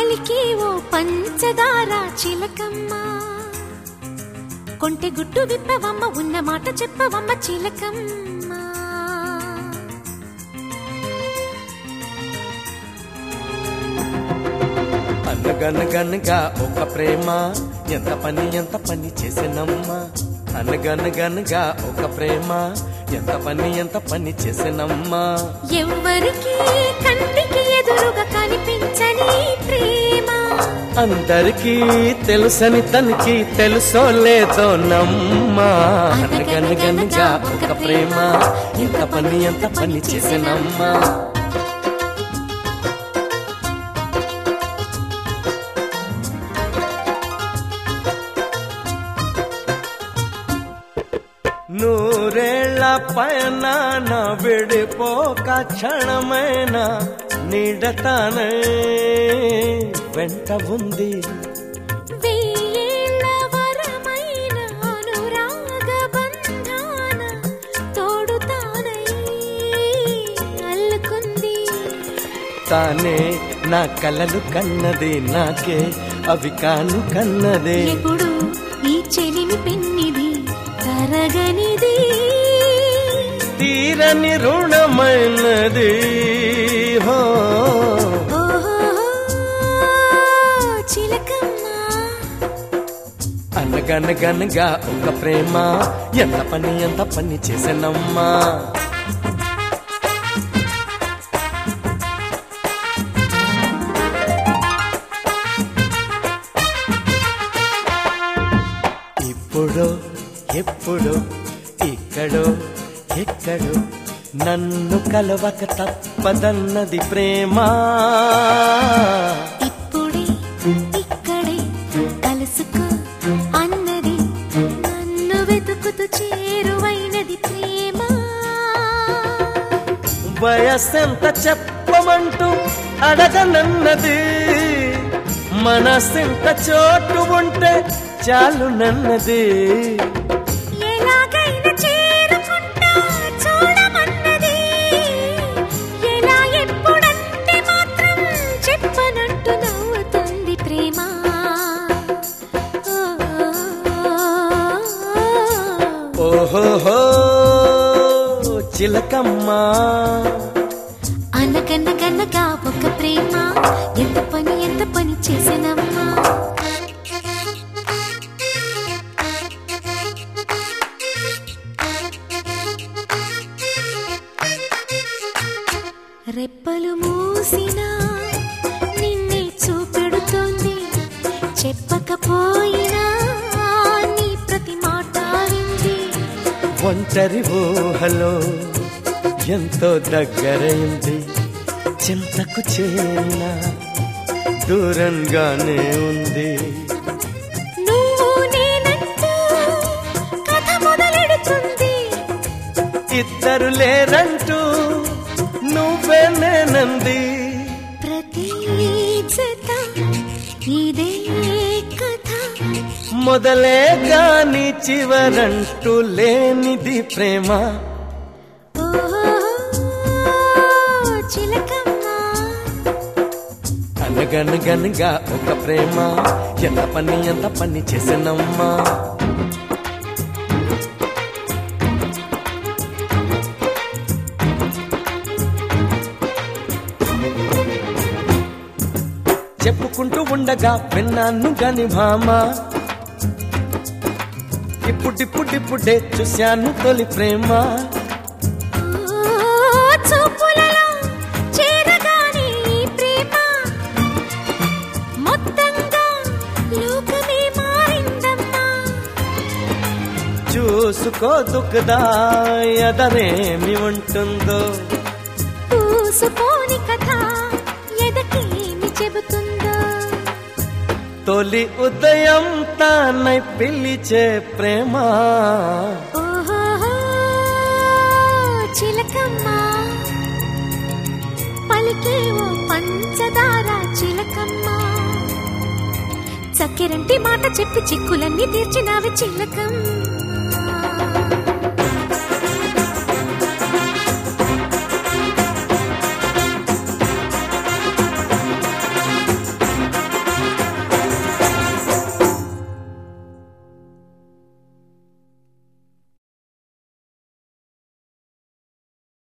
పలికి ఓ పంచదార చిలకమ్మ కొంటె గుట్టు విప్పవమ్మ ఉన్న మాట చెప్పవమ్మ చిలకమ్మ అనగనగనగా ఒక ప్రేమ ఎంత పని ఎంత పని చేసినమ్మా అనగనగనగా ఒక ప్రేమ ఎంత పని ఎంత పని చేసినమ్మా ఎవ్వరికి కంటికి ఎదురుగా కనిపించని ప్రేమ అందరికీ తెలుసని తనకి తెలుసో లేదో నమ్మా అనగనగనగా ఒక ప్రేమ ఎంత పని ఎంత పని చేసినమ్మా నూరేళ్ల పైన నా విడిపోక క్షణమైన నీడతానే వెంట ఉంది వెయ్యేళ్ళ వరమైన అనురాగ బంధాన తోడుతానై అల్లుకుంది తానే నా కలలు కన్నది నాకే అవి కాను కన్నదే ఎప్పుడు ఈ చెలిమి పెన్నిది తరగనిది తీరని రుణమైనది హో ఓహో చిలకమ్మ అనగనగనగా ఒక ప్రేమ ఎంత పని ఎంత పని చేసినమ్మా ఇప్పుడు ఎప్పుడు ఇక్కడో ఎక్కడో నన్ను కలవక తప్పదన్నది ప్రేమ ఇప్పుడే ఇక్కడే కలుసుకో అన్నది నన్ను వెతుకుతూ చేరువైనది ప్రేమ వయస్సెంత చెప్పమంటూ అడగనన్నది మనసెంత చోటు ఉంటే చాలు నన్నది ఎలాగైనా చేరుకుంటా చూడమన్నది ఎలా ఎప్పుడంటే మాత్రం చెప్పనంటూ నవ్వుతుంది ప్రేమ ఓ, ఓహోహో చిలకమ్మా అనగనగనగా ఒక ప్రేమ ఎంత పని ఎంత పని చేసినమ్మా రెప్పలు మూసినా నిన్నే చూపెడుతోంది చెప్పకపోయినా నీ ప్రతి మాట వింది ఒంటరి ఊహలో ఎంతో దగ్గరైంది చింతకు చేరిన దూరంగానే ఉంది నువ్వు నేనంటూ కథ మొదలెడుతుంది ఇద్దరు లేరంటూ నువ్వే నేనంది ప్రతి జత ఇదే కథ మొదలే గాని చివరంటూ లేనిది ప్రేమ ఓహో చిలకమ్మ అనగనగనగా ఒక ప్రేమ ఎంత పని ఎంత పని చేసినమ్మా చెప్పుకుంటూ ఉండగా విన్నాను గని భామ ఇప్పుడిప్పుడిప్పుడే చూశాను తొలి ప్రేమ ఓ చూపులలో చేరగానే ఈ ప్రేమ మొత్తంగా లోకమే మారిందమ్మా చూసుకో దుఃఖదా ఎదరేమి ఉంటుందో పూసుకోని కథ ఎదకేమి చెబుతుందో తొలి ఉదయం తానై పిలిచే ప్రేమ ఓహో చిలకమ్మ పలికే ఓ పంచదార చిలకమ్మ చక్కెరంటి మాట చెప్పి చిక్కులన్నీ తీర్చినావి చిలకమ్మ